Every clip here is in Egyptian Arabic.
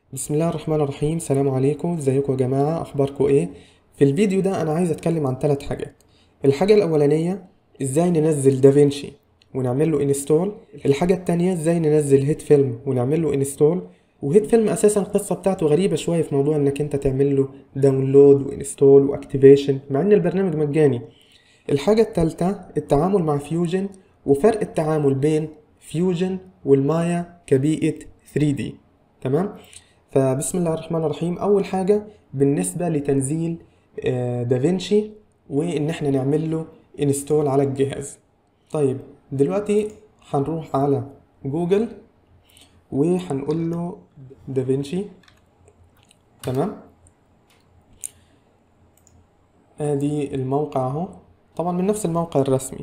بسم الله الرحمن الرحيم السلام عليكم ازيكم يا جماعة اخباركم ايه في الفيديو ده انا عايز اتكلم عن ثلاث حاجات الحاجة الاولانية ازاي ننزل دافينشي ونعمل له انستول الحاجة التانية ازاي ننزل هيت فيلم ونعمل له انستول وهيت فيلم اساسا القصة بتاعته غريبة شوية في موضوع انك انت تعمل له داونلود وانستول واكتيفيشن مع ان البرنامج مجاني الحاجة التالتة التعامل مع فيوجن وفرق التعامل بين فيوجن والمايا كبيئة 3D تمام فبسم الله الرحمن الرحيم اول حاجه بالنسبه لتنزيل آه، دافينشي وان احنا نعمل له انستول على الجهاز طيب دلوقتي هنروح على جوجل وهنقول له دافينشي تمام ادي الموقع اهو طبعا من نفس الموقع الرسمي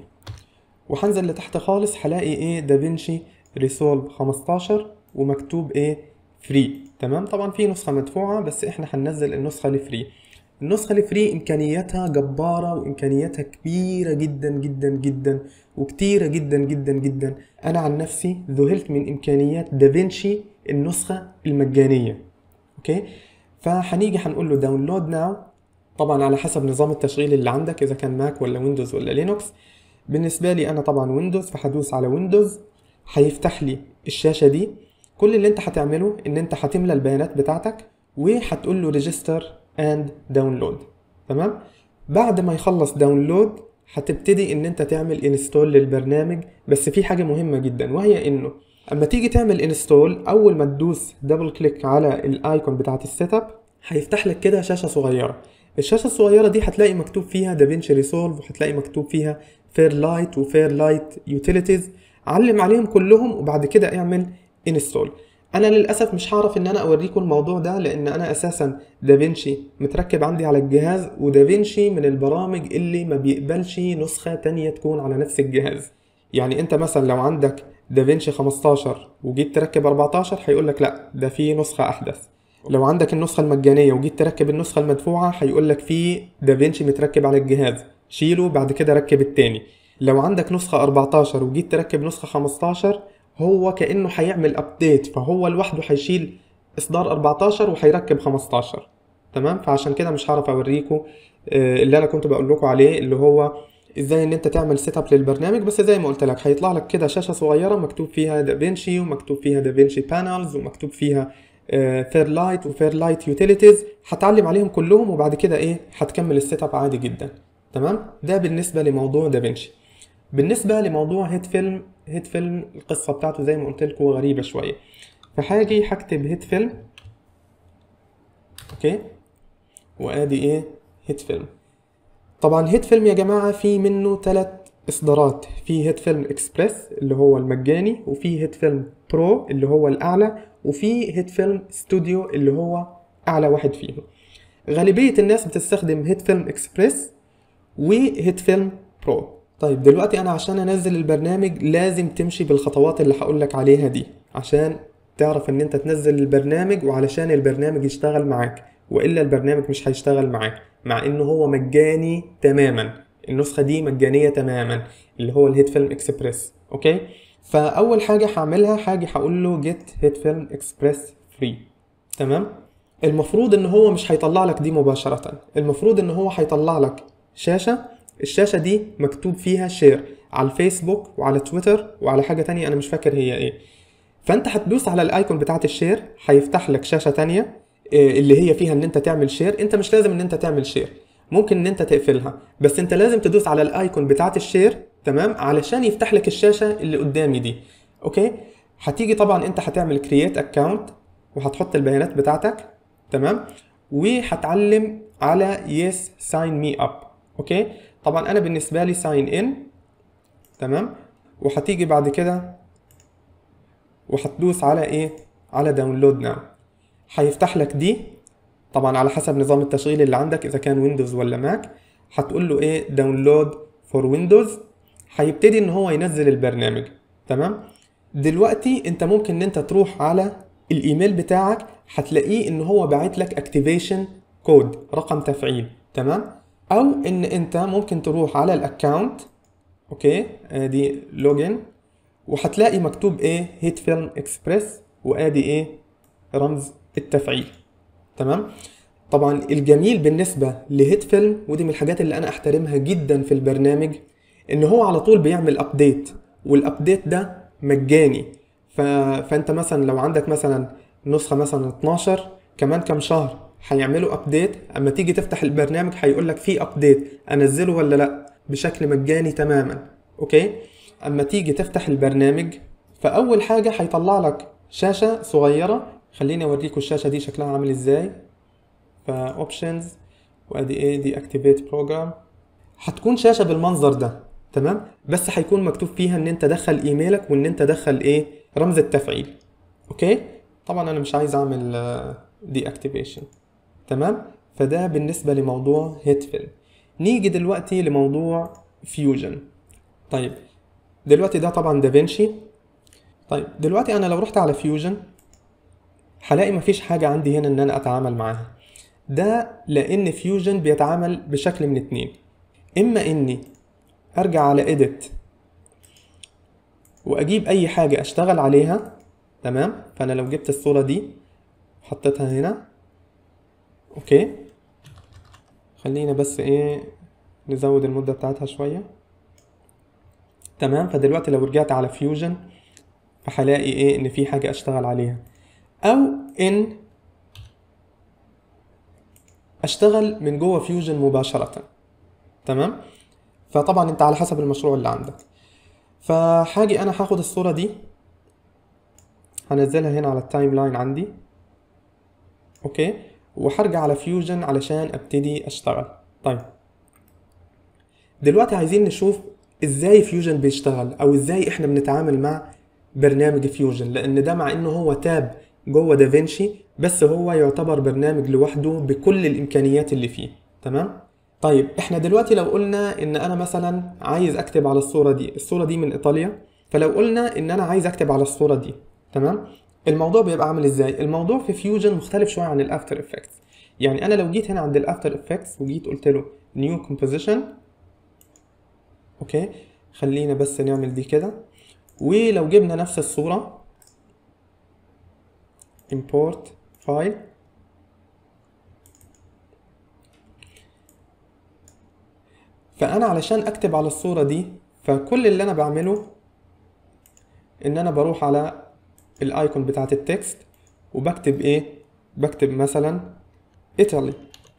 وهنزل لتحت خالص هلاقي ايه دافينشي ريسولف 15 ومكتوب ايه فري تمام طبعا في نسخة مدفوعة بس احنا هننزل النسخة الفري النسخة الفري امكانياتها جبارة وامكانياتها كبيرة جدا جدا جدا وكتيرة جدا جدا جدا انا عن نفسي ذهلت من امكانيات دافينشي النسخة المجانية اوكي فهنيجي هنقول له داونلود ناو طبعا على حسب نظام التشغيل اللي عندك اذا كان ماك ولا ويندوز ولا لينوكس بالنسبة لي انا طبعا ويندوز فهدوس على ويندوز هيفتح لي الشاشة دي كل اللي انت هتعمله ان انت هتملى البيانات بتاعتك وهتقول له ريجستر اند داونلود تمام بعد ما يخلص داونلود هتبتدي ان انت تعمل انستول للبرنامج بس في حاجه مهمه جدا وهي انه اما تيجي تعمل انستول اول ما تدوس دبل كليك على الايكون بتاعت السيت اب هيفتح لك كده شاشه صغيره الشاشه الصغيره دي هتلاقي مكتوب فيها دافينشي ريسولف وهتلاقي مكتوب فيها فير لايت وفير لايت يوتيليتيز علم عليهم كلهم وبعد كده اعمل انستول انا للاسف مش هعرف ان انا اوريكم الموضوع ده لان انا اساسا دافينشي متركب عندي على الجهاز ودافينشي من البرامج اللي ما بيقبلش نسخة تانية تكون على نفس الجهاز يعني انت مثلا لو عندك دافينشي 15 وجيت تركب 14 هيقول لك لا ده في نسخة احدث لو عندك النسخة المجانية وجيت تركب النسخة المدفوعة هيقول لك في دافينشي متركب على الجهاز شيله بعد كده ركب التاني لو عندك نسخة 14 وجيت تركب نسخة 15 هو كانه هيعمل ابديت فهو لوحده هيشيل اصدار 14 وهيركب 15 تمام فعشان كده مش هعرف اوريكم اللي انا كنت بقول لكم عليه اللي هو ازاي ان انت تعمل سيت اب للبرنامج بس زي ما قلت لك هيطلع لك كده شاشه صغيره مكتوب فيها دافينشي ومكتوب فيها دافينشي بانلز ومكتوب فيها فير لايت وفير لايت يوتيليتيز هتعلم عليهم كلهم وبعد كده ايه هتكمل السيت اب عادي جدا تمام ده بالنسبه لموضوع دافينشي بالنسبه لموضوع هيت فيلم هيت فيلم القصه بتاعته زي ما قلت لكم غريبه شويه فهاجي هكتب هيت فيلم اوكي وادي ايه هيت فيلم طبعا هيت فيلم يا جماعه في منه ثلاث اصدارات في هيت فيلم اكسبريس اللي هو المجاني وفي هيت فيلم برو اللي هو الاعلى وفي هيت فيلم ستوديو اللي هو اعلى واحد فيهم غالبيه الناس بتستخدم هيت فيلم اكسبريس وهيت فيلم برو طيب دلوقتي انا عشان انزل البرنامج لازم تمشي بالخطوات اللي هقولك عليها دي عشان تعرف ان انت تنزل البرنامج وعلشان البرنامج يشتغل معاك والا البرنامج مش هيشتغل معاك مع انه هو مجاني تماما النسخه دي مجانيه تماما اللي هو الهيت فيلم اكسبريس اوكي فاول حاجه هعملها حاجه هقول له جيت هيت فيلم اكسبريس فري تمام المفروض ان هو مش هيطلع لك دي مباشره المفروض ان هو هيطلع لك شاشه الشاشة دي مكتوب فيها شير على الفيسبوك وعلى تويتر وعلى حاجة تانية أنا مش فاكر هي إيه فأنت هتدوس على الأيكون بتاعت الشير هيفتح لك شاشة تانية اللي هي فيها إن أنت تعمل شير أنت مش لازم إن أنت تعمل شير ممكن إن أنت تقفلها بس أنت لازم تدوس على الأيكون بتاعت الشير تمام علشان يفتح لك الشاشة اللي قدامي دي أوكي هتيجي طبعا أنت هتعمل كرييت أكاونت وهتحط البيانات بتاعتك تمام وهتعلم على يس ساين مي اب اوكي طبعا انا بالنسبه لي ساين ان تمام وهتيجي بعد كده وهتدوس على ايه على داونلود ناو هيفتح لك دي طبعا على حسب نظام التشغيل اللي عندك اذا كان ويندوز ولا ماك هتقول له ايه داونلود فور ويندوز هيبتدي ان هو ينزل البرنامج تمام دلوقتي انت ممكن ان انت تروح على الايميل بتاعك هتلاقيه ان هو باعت لك اكتيفيشن كود رقم تفعيل تمام او ان انت ممكن تروح على الاكونت اوكي ادي لوجن وهتلاقي مكتوب ايه هيت فيلم اكسبريس وادي ايه رمز التفعيل تمام طبعا الجميل بالنسبة لهيت فيلم ودي من الحاجات اللي انا احترمها جدا في البرنامج ان هو على طول بيعمل ابديت والابديت ده مجاني ف... فانت مثلا لو عندك مثلا نسخة مثلا 12 كمان كام شهر هيعملوا ابديت اما تيجي تفتح البرنامج هيقول لك في ابديت انزله ولا لا بشكل مجاني تماما اوكي اما تيجي تفتح البرنامج فاول حاجة هيطلع لك شاشة صغيرة خليني اوريكم الشاشة دي شكلها عامل ازاي فاوبشنز وادي ايه دي اكتيفيت بروجرام هتكون شاشة بالمنظر ده تمام بس هيكون مكتوب فيها ان انت دخل ايميلك وان انت دخل ايه رمز التفعيل اوكي طبعا انا مش عايز اعمل دي اكتيفيشن تمام فده بالنسبة لموضوع هيتفل نيجي دلوقتي لموضوع فيوجن طيب دلوقتي ده طبعا دافنشي طيب دلوقتي انا لو رحت على فيوجن هلاقي مفيش حاجة عندي هنا ان انا اتعامل معاها ده لان فيوجن بيتعامل بشكل من اتنين اما اني ارجع على edit واجيب اي حاجة اشتغل عليها تمام فانا لو جبت الصورة دي حطيتها هنا اوكي خلينا بس ايه نزود المدة بتاعتها شوية تمام فدلوقتي لو رجعت على فيوجن فهلاقي ايه ان في حاجة اشتغل عليها او ان اشتغل من جوه فيوجن مباشرة تمام فطبعا انت على حسب المشروع اللي عندك فحاجي انا هاخد الصورة دي هنزلها هنا على التايم لاين عندي اوكي وهرجع على فيوجن علشان ابتدي اشتغل طيب دلوقتي عايزين نشوف ازاي فيوجن بيشتغل او ازاي احنا بنتعامل مع برنامج فيوجن لان ده مع انه هو تاب جوه دافنشي بس هو يعتبر برنامج لوحده بكل الامكانيات اللي فيه تمام طيب احنا دلوقتي لو قلنا ان انا مثلا عايز اكتب على الصورة دي الصورة دي من ايطاليا فلو قلنا ان انا عايز اكتب على الصورة دي تمام الموضوع بيبقى عامل ازاي الموضوع في فيوجن مختلف شويه عن الافتر افكتس يعني انا لو جيت هنا عند الافتر افكتس وجيت قلت له نيو كومبوزيشن اوكي خلينا بس نعمل دي كده ولو جبنا نفس الصوره import file فانا علشان اكتب على الصوره دي فكل اللي انا بعمله ان انا بروح على الايكون بتاعت التكست وبكتب ايه بكتب مثلا ايطالي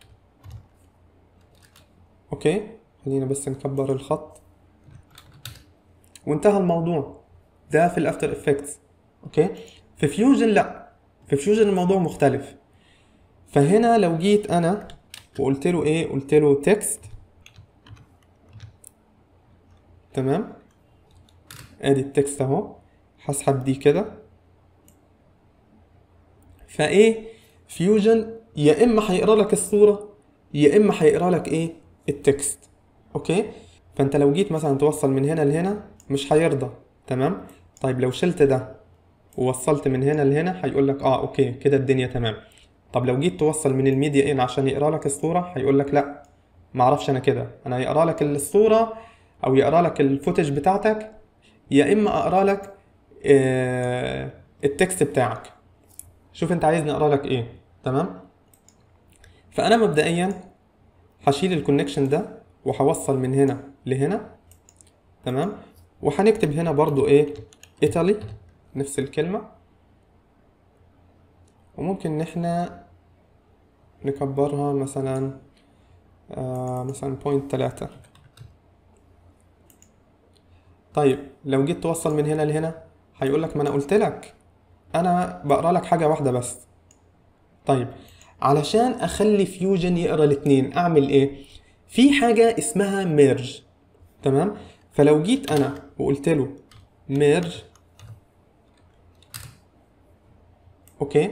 اوكي خلينا بس نكبر الخط وانتهى الموضوع ده في الافتر افكتس اوكي في فيوجن لا في فيوجن الموضوع مختلف فهنا لو جيت انا وقلت له ايه قلت له تكست تمام ادي التكست اهو هسحب دي كده فايه فيوجن يا اما هيقرا لك الصوره يا اما هيقرا لك ايه التكست اوكي فانت لو جيت مثلا توصل من هنا لهنا مش هيرضى تمام طيب لو شلت ده ووصلت من هنا لهنا هيقول لك اه اوكي كده الدنيا تمام طب لو جيت توصل من الميديا ان عشان يقرا لك الصوره هيقول لك لا معرفش انا كده انا يقرا لك الصوره او يقرا لك الفوتج بتاعتك يا اما اقرا لك آه التكست بتاعك شوف انت عايزني اقرا لك ايه تمام فانا مبدئيا هشيل الكونكشن ده وهوصل من هنا لهنا تمام وهنكتب هنا برضو ايه ايطالي نفس الكلمة وممكن ان احنا نكبرها مثلا آه مثلا بوينت تلاتة طيب لو جيت توصل من هنا لهنا هيقول لك ما انا قلت لك انا بقرا لك حاجه واحده بس طيب علشان اخلي فيوجن يقرا الاتنين اعمل ايه في حاجه اسمها ميرج تمام فلو جيت انا وقلت له ميرج اوكي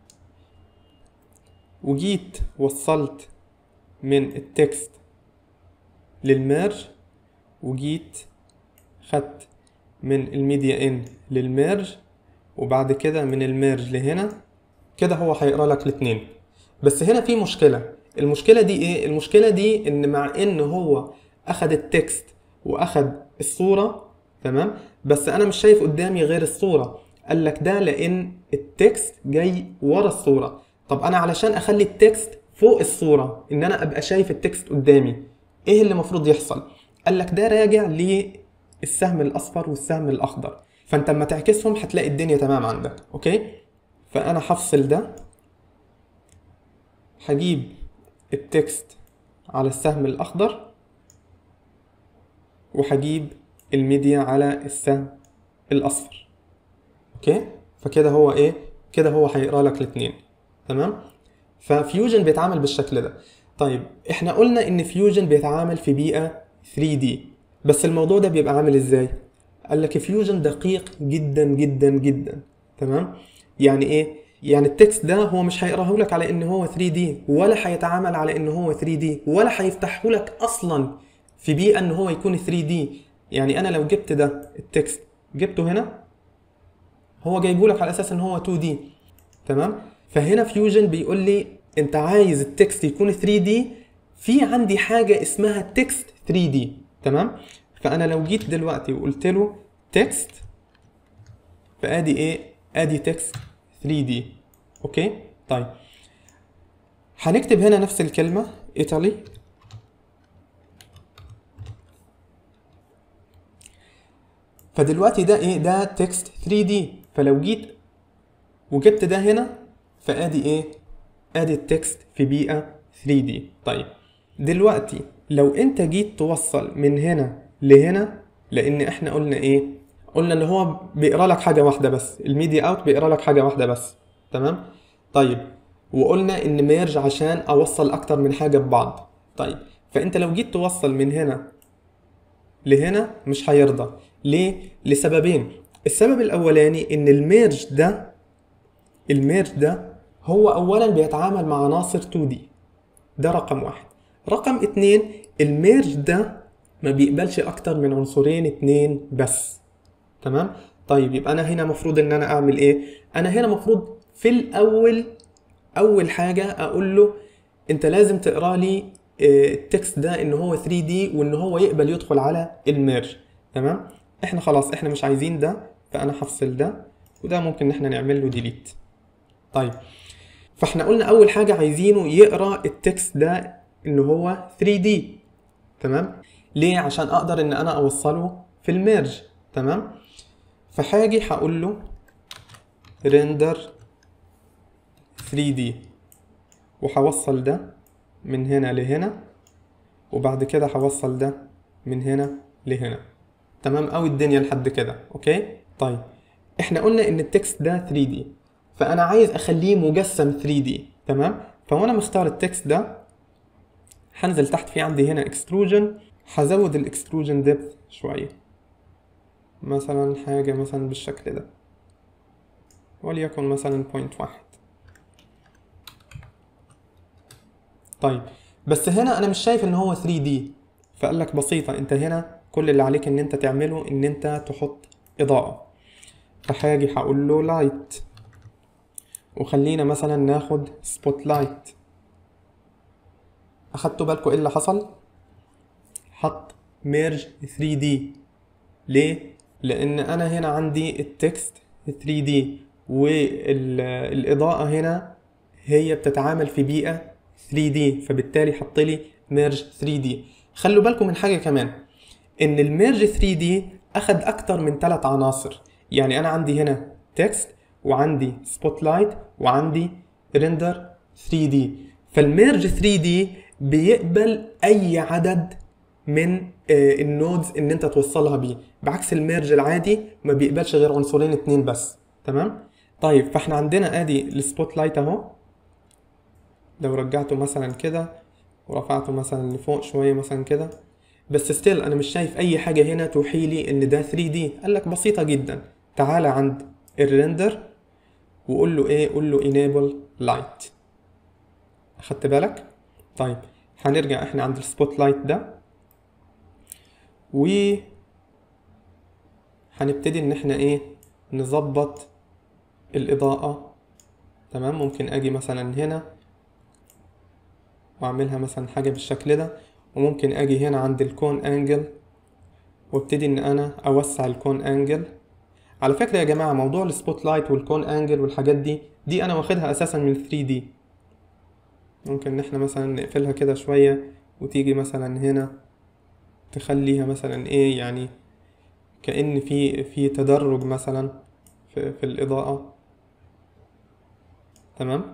وجيت وصلت من التكست للميرج وجيت خدت من الميديا ان للميرج وبعد كده من الميرج لهنا كده هو هيقرا لك الاثنين بس هنا في مشكله المشكله دي ايه المشكله دي ان مع ان هو اخد التكست واخد الصوره تمام بس انا مش شايف قدامي غير الصوره قال لك ده لان التكست جاي ورا الصوره طب انا علشان اخلي التكست فوق الصوره ان انا ابقى شايف التكست قدامي ايه اللي المفروض يحصل قال لك ده راجع للسهم الاصفر والسهم الاخضر فانت لما تعكسهم هتلاقي الدنيا تمام عندك اوكي فانا هفصل ده هجيب التكست على السهم الاخضر وهجيب الميديا على السهم الاصفر اوكي فكده هو ايه كده هو هيقرا لك الاثنين تمام ففيوجن بيتعامل بالشكل ده طيب احنا قلنا ان فيوجن بيتعامل في بيئه 3D بس الموضوع ده بيبقى عامل ازاي قال لك فيوجن دقيق جدا جدا جدا تمام يعني ايه يعني التكست ده هو مش هيقراه لك على ان هو 3D ولا هيتعامل على ان هو 3D ولا هيفتحه لك اصلا في بيئه ان هو يكون 3D يعني انا لو جبت ده التكست جبته هنا هو جايبه لك على اساس ان هو 2D تمام فهنا فيوجن بيقول لي انت عايز التكست يكون 3D في عندي حاجه اسمها تكست 3D تمام فانا لو جيت دلوقتي وقلت له تكست فادي ايه ادي تكست 3D اوكي طيب هنكتب هنا نفس الكلمه ايطالي فدلوقتي ده ايه ده تكست 3D فلو جيت وجبت ده هنا فادي ايه ادي التكست في بيئه 3D طيب دلوقتي لو انت جيت توصل من هنا لهنا لان احنا قلنا ايه قلنا ان هو بيقرا لك حاجه واحده بس الميديا اوت بيقرا لك حاجه واحده بس تمام طيب وقلنا ان ميرج عشان اوصل اكتر من حاجه ببعض طيب فانت لو جيت توصل من هنا لهنا مش هيرضى ليه لسببين السبب الاولاني ان الميرج ده الميرج ده هو اولا بيتعامل مع عناصر 2D ده رقم واحد رقم اتنين الميرج ده ما بيقبلش اكتر من عنصرين اتنين بس تمام طيب يبقى انا هنا مفروض ان انا اعمل ايه انا هنا مفروض في الاول اول حاجه اقول له انت لازم تقرا لي التكست ده ان هو 3D وان هو يقبل يدخل على الميرج تمام احنا خلاص احنا مش عايزين ده فانا هفصل ده وده ممكن ان احنا نعمل له ديليت طيب فاحنا قلنا اول حاجه عايزينه يقرا التكست ده ان هو 3D تمام ليه عشان اقدر ان انا اوصله في الميرج تمام فحاجي هقول له render 3D وهوصل ده من هنا لهنا وبعد كده هوصل ده من هنا لهنا تمام قوي الدنيا لحد كده اوكي طيب احنا قلنا ان التكست ده 3D فانا عايز اخليه مجسم 3D تمام فوانا مختار التكست ده هنزل تحت في عندي هنا اكستروجن هزود الاكستروجن ديبث شويه مثلا حاجه مثلا بالشكل ده وليكن مثلا بوينت واحد طيب بس هنا انا مش شايف ان هو 3D فقال لك بسيطه انت هنا كل اللي عليك ان انت تعمله ان انت تحط اضاءه فحاجي هقول له لايت وخلينا مثلا ناخد سبوت لايت اخدتوا بالكم ايه اللي حصل حط ميرج 3D ليه لان انا هنا عندي التكست 3D والاضاءه هنا هي بتتعامل في بيئه 3D فبالتالي حط لي ميرج 3D خلوا بالكم من حاجه كمان ان الميرج 3D اخد اكتر من ثلاث عناصر يعني انا عندي هنا تكست وعندي سبوت لايت وعندي ريندر 3D فالميرج 3D بيقبل اي عدد من النودز ان انت توصلها بيه بعكس الميرج العادي ما بيقبلش غير عنصرين اتنين بس تمام طيب فاحنا عندنا ادي السبوت لايت اهو لو رجعته مثلا كده ورفعته مثلا لفوق شويه مثلا كده بس ستيل انا مش شايف اي حاجه هنا توحي لي ان ده 3D قال لك بسيطه جدا تعالى عند الريندر وقول له ايه قول له enable light اخدت بالك طيب هنرجع احنا عند السبوت لايت ده و هنبتدي ان احنا ايه نظبط الاضاءة تمام ممكن اجي مثلا هنا واعملها مثلا حاجة بالشكل ده وممكن اجي هنا عند الكون انجل وابتدي ان انا اوسع الكون انجل على فكرة يا جماعة موضوع السبوت لايت والكون انجل والحاجات دي دي انا واخدها اساسا من 3 دي ممكن ان احنا مثلا نقفلها كده شوية وتيجي مثلا هنا تخليها مثلا ايه يعني كأن في في تدرج مثلا في, في الإضاءة تمام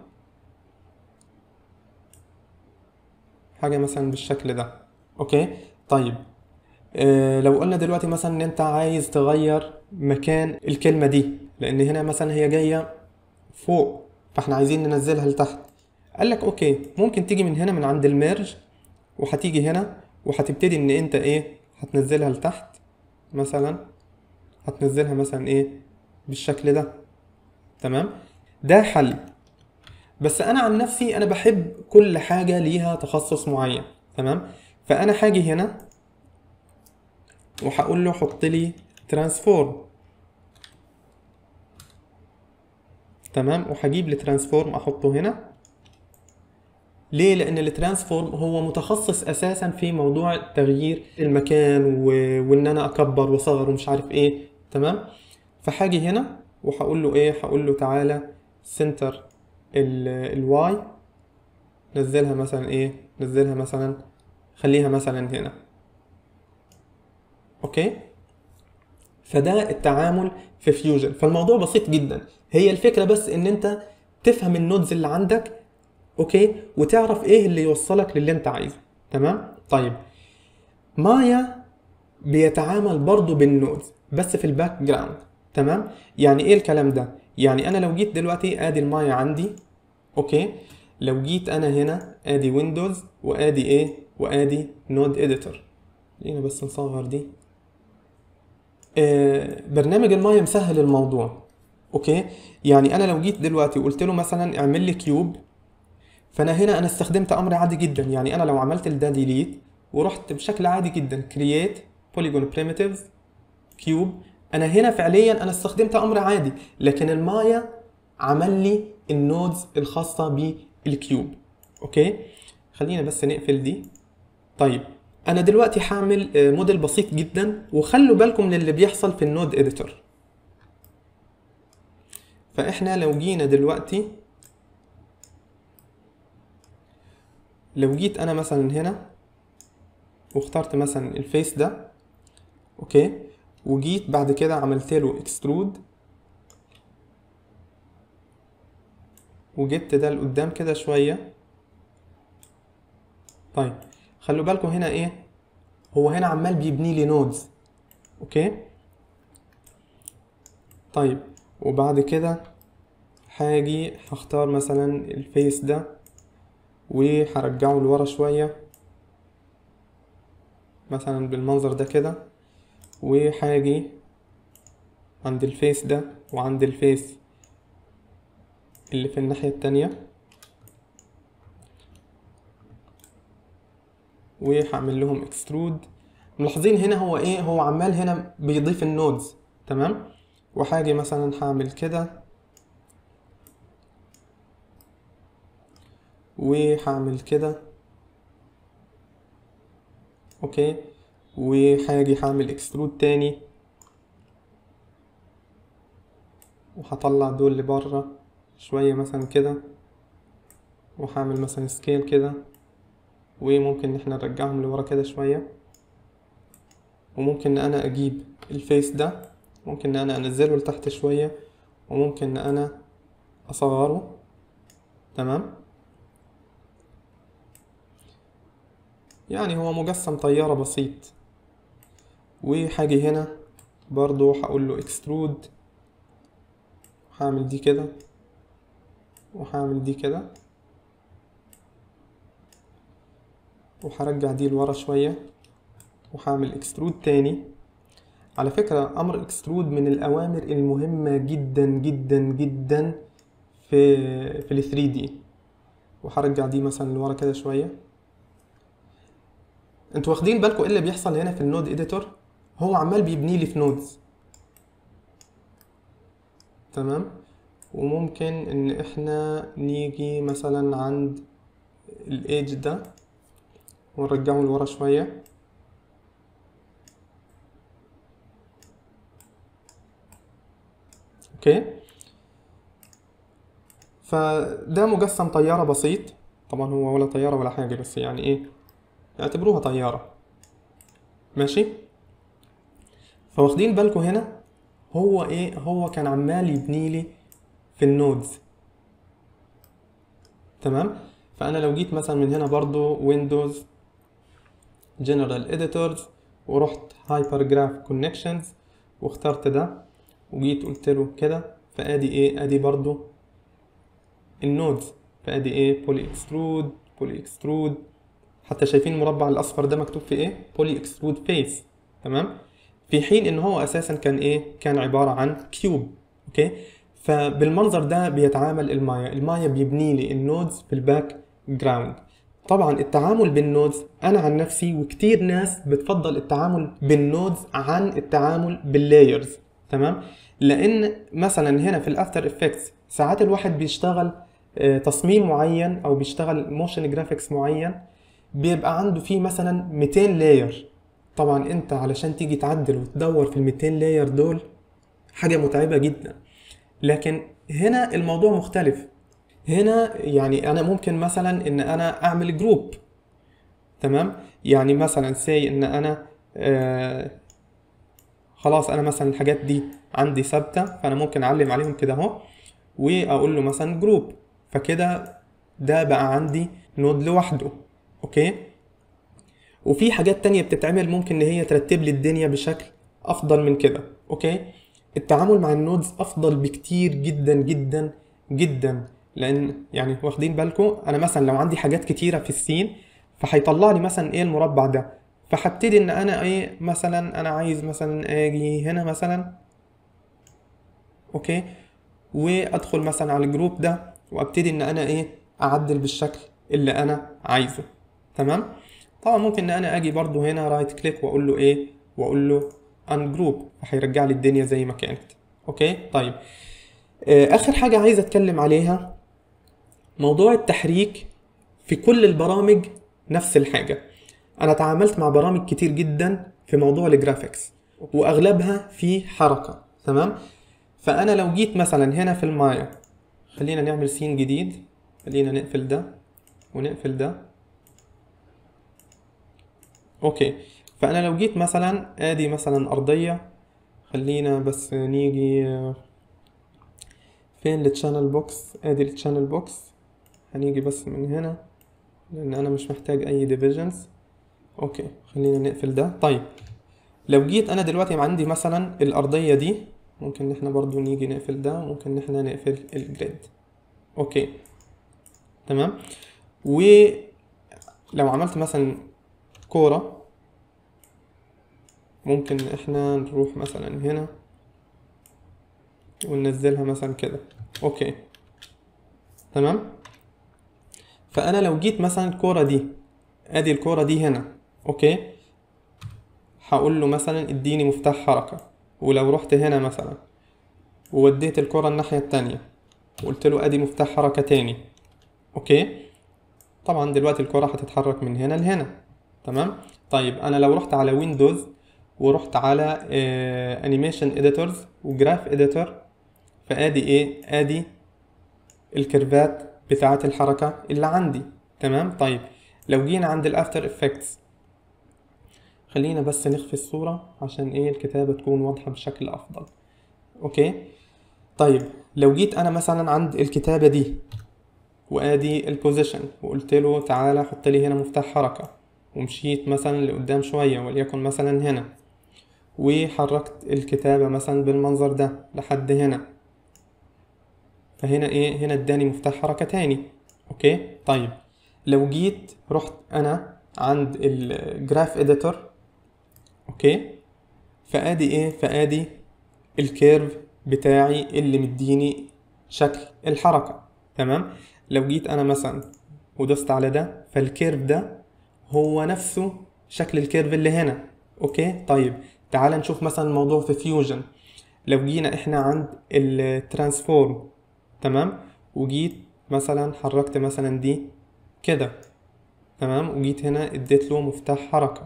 حاجة مثلا بالشكل ده اوكي طيب آه لو قلنا دلوقتي مثلا ان انت عايز تغير مكان الكلمة دي لان هنا مثلا هي جاية فوق فاحنا عايزين ننزلها لتحت قال لك اوكي ممكن تيجي من هنا من عند الميرج وهتيجي هنا وهتبتدي ان انت ايه هتنزلها لتحت مثلا هتنزلها مثلا ايه بالشكل ده تمام ده حل بس انا عن نفسي انا بحب كل حاجة ليها تخصص معين تمام فانا هاجي هنا وهقول له حط لي ترانسفورم تمام وهجيب لي ترانسفورم احطه هنا ليه لان الترانسفورم هو متخصص اساسا في موضوع تغيير المكان و... وان انا اكبر واصغر ومش عارف ايه تمام فهاجي هنا وهقول له ايه هقول له تعالى سنتر الواي نزلها مثلا ايه نزلها مثلا خليها مثلا هنا اوكي فده التعامل في فيوجن فالموضوع بسيط جدا هي الفكرة بس ان انت تفهم النودز اللي عندك اوكي وتعرف ايه اللي يوصلك للي انت عايزه تمام طيب مايا بيتعامل برضو بالنودز بس في الباك جراوند تمام يعني ايه الكلام ده يعني انا لو جيت دلوقتي ادي المايا عندي اوكي لو جيت انا هنا ادي ويندوز وادي ايه وادي نود اديتور خلينا بس نصغر دي آه برنامج المايا مسهل الموضوع اوكي يعني انا لو جيت دلوقتي وقلت له مثلا اعمل لي كيوب فانا هنا انا استخدمت امر عادي جدا يعني انا لو عملت ده ديليت ورحت بشكل عادي جدا كرييت بوليجون primitives كيوب انا هنا فعليا انا استخدمت امر عادي لكن المايا عمل لي النودز الخاصة بالكيوب اوكي خلينا بس نقفل دي طيب انا دلوقتي هعمل موديل بسيط جدا وخلوا بالكم للي بيحصل في النود اديتور فاحنا لو جينا دلوقتي لو جيت انا مثلا هنا واخترت مثلا الفيس ده اوكي وجيت بعد كده عملت له اكسترود وجبت ده لقدام كده شوية طيب خلوا بالكم هنا ايه هو هنا عمال بيبني لي نودز اوكي طيب وبعد كده هاجي هختار مثلا الفيس ده وهرجعه لورا شوية مثلا بالمنظر ده كده وهاجي عند الفيس ده وعند الفيس اللي في الناحية التانية وهعمل لهم اكسترود ملاحظين هنا هو ايه هو عمال هنا بيضيف النودز تمام وهاجي مثلا هعمل كده وهعمل كده اوكي وهاجي هعمل اكسترود تاني وهطلع دول لبره شوية مثلا كده وهعمل مثلا سكيل كده وممكن ان احنا نرجعهم لورا كده شوية وممكن ان انا اجيب الفيس ده ممكن ان انا انزله لتحت شوية وممكن ان انا اصغره تمام يعني هو مجسم طيارة بسيط وهاجي هنا برضو هقول له اكسترود هعمل دي كده وهعمل دي كده وهرجع دي لورا شوية وهعمل اكسترود تاني على فكرة امر اكسترود من الاوامر المهمة جدا جدا جدا في في ال 3 دي وهرجع دي مثلا لورا كده شوية انتوا واخدين بالكم ايه اللي بيحصل هنا في النود اديتور هو عمال بيبني لي في نودز تمام وممكن ان احنا نيجي مثلا عند الايدج ده ونرجعه لورا شوية اوكي فده مجسم طيارة بسيط طبعا هو ولا طيارة ولا حاجة بس يعني ايه اعتبروها طيارة ماشي فواخدين بالكم هنا هو ايه هو كان عمال يبني لي في النودز تمام فانا لو جيت مثلا من هنا برضو ويندوز جنرال اديتورز ورحت هايبر جراف كونكشنز واخترت ده وجيت قلت له كده فادي ايه ادي برضو النودز فادي ايه بولي اكسترود بولي اكسترود حتى شايفين المربع الاصفر ده مكتوب في ايه بولي اكسترود فيس تمام في حين ان هو اساسا كان ايه كان عباره عن كيوب اوكي فبالمنظر ده بيتعامل المايا المايا بيبني لي النودز في الباك جراوند طبعا التعامل بالنودز انا عن نفسي وكتير ناس بتفضل التعامل بالنودز عن التعامل باللايرز تمام لان مثلا هنا في الافتر افكتس ساعات الواحد بيشتغل آه، تصميم معين او بيشتغل موشن جرافيكس معين بيبقى عنده فيه مثلا 200 لاير طبعا انت علشان تيجي تعدل وتدور في ال 200 لاير دول حاجه متعبه جدا لكن هنا الموضوع مختلف هنا يعني انا ممكن مثلا ان انا اعمل جروب تمام يعني مثلا سي ان انا آه خلاص انا مثلا الحاجات دي عندي ثابته فانا ممكن اعلم عليهم كده اهو واقول له مثلا جروب فكده ده بقى عندي نود لوحده اوكي وفي حاجات تانية بتتعمل ممكن ان هي ترتب لي الدنيا بشكل افضل من كده اوكي التعامل مع النودز افضل بكتير جدا جدا جدا لان يعني واخدين بالكم انا مثلا لو عندي حاجات كتيره في السين فهيطلع لي مثلا ايه المربع ده فهبتدي ان انا ايه مثلا انا عايز مثلا اجي هنا مثلا اوكي وادخل مثلا على الجروب ده وابتدي ان انا ايه اعدل بالشكل اللي انا عايزه تمام طبعا ممكن ان انا اجي برضو هنا رايت كليك واقول له ايه واقول له ان جروب هيرجع لي الدنيا زي ما كانت اوكي طيب آه، اخر حاجه عايز اتكلم عليها موضوع التحريك في كل البرامج نفس الحاجه انا تعاملت مع برامج كتير جدا في موضوع الجرافيكس واغلبها في حركه تمام فانا لو جيت مثلا هنا في المايا خلينا نعمل سين جديد خلينا نقفل ده ونقفل ده اوكي فانا لو جيت مثلا ادي مثلا ارضيه خلينا بس نيجي فين التشانل بوكس ادي التشانل بوكس هنيجي بس من هنا لان انا مش محتاج اي ديفيجنز اوكي خلينا نقفل ده طيب لو جيت انا دلوقتي عندي مثلا الارضيه دي ممكن ان احنا برضو نيجي نقفل ده ممكن ان احنا نقفل الجريد اوكي تمام ولو عملت مثلا كورة ممكن احنا نروح مثلا هنا وننزلها مثلا كده اوكي تمام فانا لو جيت مثلا الكورة دي ادي الكورة دي هنا اوكي هقول له مثلا اديني مفتاح حركة ولو رحت هنا مثلا ووديت الكرة الناحية التانية وقلت له ادي مفتاح حركة تاني اوكي طبعا دلوقتي الكرة هتتحرك من هنا لهنا تمام طيب انا لو رحت على ويندوز ورحت على انيميشن اديتورز وجراف اديتور فادي ايه ادي الكيرفات بتاعة الحركة اللي عندي تمام طيب لو جينا عند الافتر افكتس خلينا بس نخفي الصورة عشان ايه الكتابة تكون واضحة بشكل افضل اوكي طيب لو جيت انا مثلا عند الكتابة دي وادي البوزيشن وقلت له تعالى حط لي هنا مفتاح حركة ومشيت مثلا لقدام شوية وليكن مثلا هنا وحركت الكتابة مثلا بالمنظر ده لحد هنا فهنا ايه هنا اداني مفتاح حركة تاني اوكي طيب لو جيت رحت انا عند الجراف اديتور اوكي فادي ايه فادي الكيرف بتاعي اللي مديني شكل الحركة تمام لو جيت انا مثلا ودوست على ده فالكيرف ده هو نفسه شكل الكيرف اللي هنا اوكي طيب تعال نشوف مثلا الموضوع في فيوجن لو جينا احنا عند الترانسفورم تمام وجيت مثلا حركت مثلا دي كده تمام وجيت هنا اديت له مفتاح حركة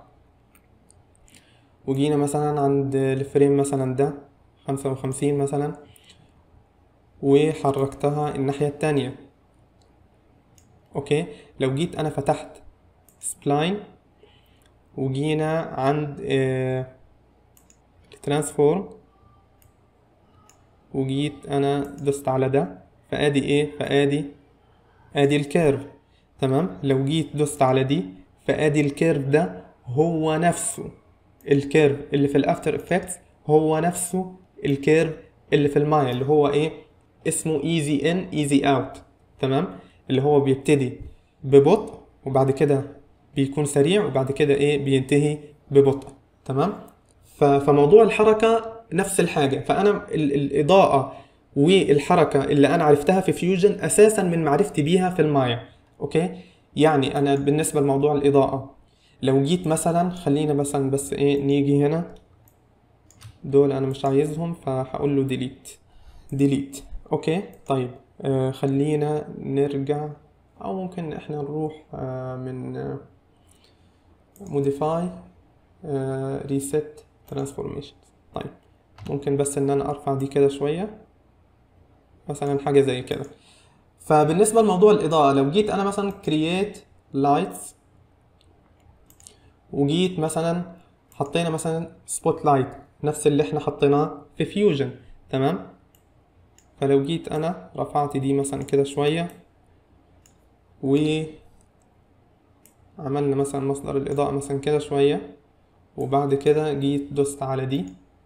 وجينا مثلا عند الفريم مثلا ده خمسة وخمسين مثلا وحركتها الناحية التانية اوكي لو جيت انا فتحت سبلاين وجينا عند آه ترانسفورم وجيت انا دوست على ده فادي ايه فادي ادي الكيرف تمام لو جيت دوست على دي فادي الكيرف ده هو نفسه الكيرف اللي في الافتر افكتس هو نفسه الكيرف اللي في المايا اللي هو ايه اسمه ايزي ان ايزي اوت تمام اللي هو بيبتدي ببطء وبعد كده بيكون سريع وبعد كده ايه بينتهي ببطء تمام ف- فموضوع الحركة نفس الحاجة فأنا ال- الإضاءة والحركة اللي أنا عرفتها في فيوجن أساسا من معرفتي بيها في المايا أوكي يعني أنا بالنسبة لموضوع الإضاءة لو جيت مثلا خلينا مثلا بس إيه نيجي هنا دول أنا مش عايزهم فهقول له ديليت ديليت أوكي طيب آه خلينا نرجع أو ممكن إحنا نروح آه من آه موديفاي ريست ترانسفورميشن طيب ممكن بس ان انا ارفع دي كده شويه مثلا حاجه زي كده فبالنسبه لموضوع الاضاءه لو جيت انا مثلا كرييت لايتس وجيت مثلا حطينا مثلا سبوت لايت نفس اللي احنا حطيناه في فيوجن تمام فلو جيت انا رفعت دي مثلا كده شويه و عملنا مثلا مصدر الإضاءة مثلا كده شوية وبعد كده جيت دوست على دي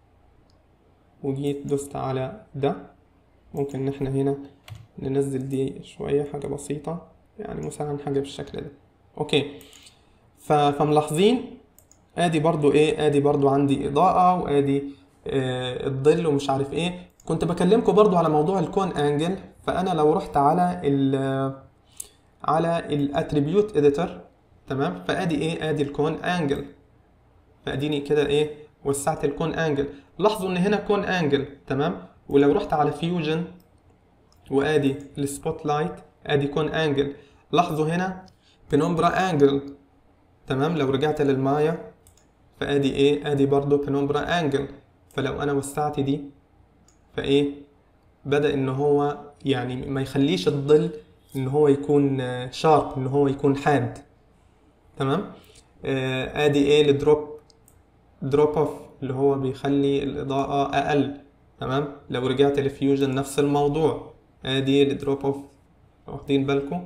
وجيت دوست على ده ممكن ان احنا هنا ننزل دي شوية حاجة بسيطة يعني مثلا حاجة بالشكل ده اوكي ف- فملاحظين ادي برضو ايه ادي برضو عندي اضاءة وادي آه الظل ومش عارف ايه كنت بكلمكم برضو على موضوع الكون انجل فانا لو رحت على ال على الاتريبيوت اديتور تمام فادي ايه ادي الكون انجل فاديني كده ايه وسعت الكون انجل لاحظوا ان هنا كون انجل تمام ولو رحت على فيوجن وادي السبوت لايت ادي كون انجل لاحظوا هنا بنومبرا انجل تمام لو رجعت للمايا فادي ايه ادي برضو بنومبرا انجل فلو انا وسعت دي فايه بدأ ان هو يعني ما يخليش الظل ان هو يكون شارب ان هو يكون حاد تمام آه، ادي ايه الدروب دروب اوف اللي هو بيخلي الاضاءة اقل تمام لو رجعت لفيوجن نفس الموضوع ادي الدروب اوف واخدين بالكم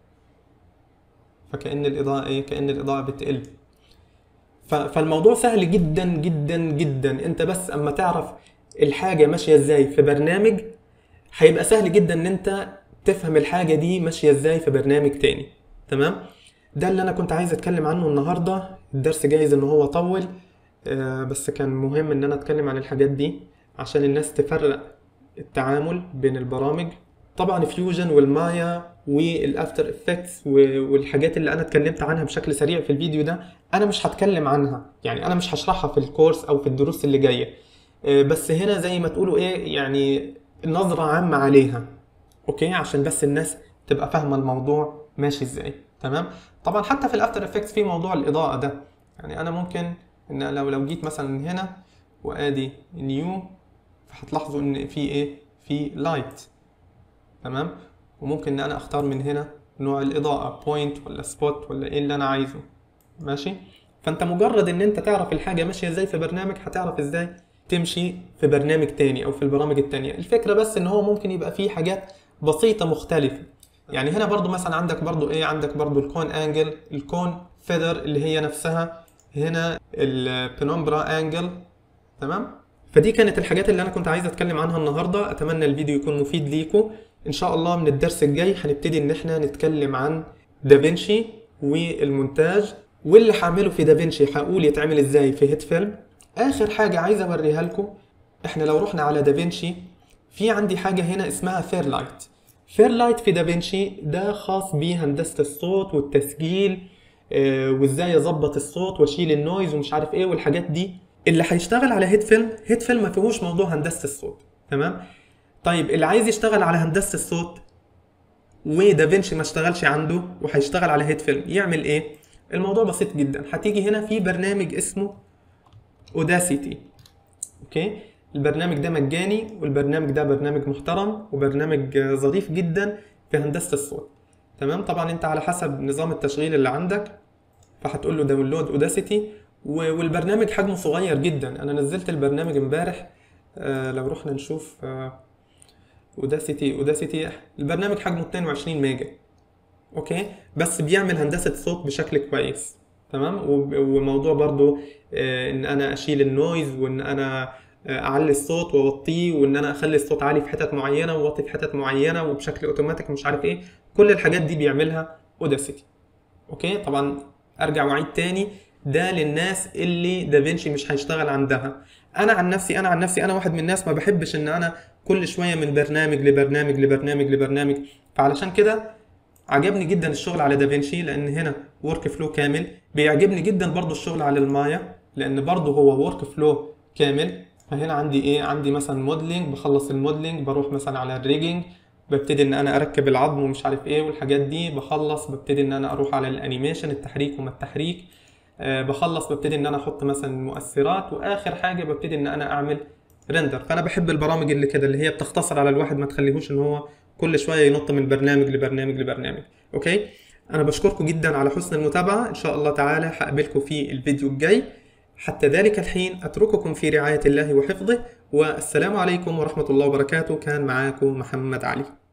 فكأن الاضاءة ايه كأن الاضاءة بتقل ف- فالموضوع سهل جدا جدا جدا انت بس اما تعرف الحاجة ماشية ازاي في برنامج هيبقى سهل جدا ان انت تفهم الحاجة دي ماشية ازاي في برنامج تاني تمام ده اللي انا كنت عايز اتكلم عنه النهاردة الدرس جايز ان هو طول آه، بس كان مهم ان انا اتكلم عن الحاجات دي عشان الناس تفرق التعامل بين البرامج طبعا فيوجن والمايا والافتر افكتس والحاجات اللي انا اتكلمت عنها بشكل سريع في الفيديو ده انا مش هتكلم عنها يعني انا مش هشرحها في الكورس او في الدروس اللي جايه آه، بس هنا زي ما تقولوا ايه يعني نظرة عامة عليها اوكي عشان بس الناس تبقى فاهمة الموضوع ماشي ازاي تمام طبعا حتى في الافتر افكتس في موضوع الاضاءة ده يعني انا ممكن ان لو لو جيت مثلا هنا وادي نيو فهتلاحظوا ان في ايه في لايت تمام وممكن ان انا اختار من هنا نوع الاضاءة بوينت ولا سبوت ولا ايه اللي انا عايزه ماشي فانت مجرد ان انت تعرف الحاجة ماشية ازاي في برنامج هتعرف ازاي تمشي في برنامج تاني او في البرامج التانية الفكرة بس ان هو ممكن يبقى فيه حاجات بسيطة مختلفة يعني هنا برضو مثلا عندك برضو ايه عندك برضو الكون انجل الكون فيذر اللي هي نفسها هنا البنومبرا انجل تمام فدي كانت الحاجات اللي انا كنت عايز اتكلم عنها النهارده اتمنى الفيديو يكون مفيد ليكم ان شاء الله من الدرس الجاي هنبتدي ان احنا نتكلم عن دافنشي والمونتاج واللي هعمله في دافنشي هقول يتعمل ازاي في هيت فيلم اخر حاجه عايز اوريها لكم احنا لو رحنا على دافنشي في عندي حاجه هنا اسمها فير لايت فير لايت في دافنشي ده خاص بهندسه الصوت والتسجيل آه، وازاي اظبط الصوت واشيل النويز ومش عارف ايه والحاجات دي اللي هيشتغل على هيت فيلم هيت فيلم ما فيهوش موضوع هندسه الصوت تمام طيب اللي عايز يشتغل على هندسه الصوت ودافنشي ما اشتغلش عنده وهيشتغل على هيت فيلم يعمل ايه الموضوع بسيط جدا هتيجي هنا في برنامج اسمه اوداسيتي اوكي البرنامج ده مجاني والبرنامج ده برنامج محترم وبرنامج آه، ظريف جدا في هندسة الصوت تمام طبعا انت على حسب نظام التشغيل اللي عندك فهتقول له داونلود اوداسيتي والبرنامج حجمه صغير جدا انا نزلت البرنامج امبارح آه لو رحنا نشوف آه اوداسيتي اوداسيتي البرنامج حجمه 22 ميجا اوكي بس بيعمل هندسة صوت بشكل كويس تمام وب- وموضوع برضو آه، ان انا اشيل النويز وان انا آه، اعلي الصوت واوطيه وان انا اخلي الصوت عالي في حتت معينه واوطي في حتت معينه وبشكل اوتوماتيك مش عارف ايه كل الحاجات دي بيعملها اوداسيتي اوكي طبعا ارجع واعيد تاني ده للناس اللي دافنشي مش هيشتغل عندها انا عن نفسي انا عن نفسي انا واحد من الناس ما بحبش ان انا كل شويه من برنامج لبرنامج لبرنامج لبرنامج فعلشان كده عجبني جدا الشغل على دافنشي لان هنا ورك فلو كامل بيعجبني جدا برضو الشغل على المايا لان برضو هو ورك فلو كامل فهنا عندي ايه عندي مثلا موديلنج بخلص الموديلنج بروح مثلا على الريجنج ببتدي ان انا اركب العظم ومش عارف ايه والحاجات دي بخلص ببتدي ان انا اروح على الانيميشن التحريك وما التحريك آه بخلص ببتدي ان انا احط مثلا مؤثرات واخر حاجه ببتدي ان انا اعمل ريندر فانا بحب البرامج اللي كده اللي هي بتختصر على الواحد ما تخليهوش ان هو كل شويه ينط من برنامج لبرنامج لبرنامج اوكي انا بشكركم جدا على حسن المتابعه ان شاء الله تعالى هقابلكم في الفيديو الجاي حتى ذلك الحين اترككم في رعايه الله وحفظه والسلام عليكم ورحمه الله وبركاته كان معاكم محمد علي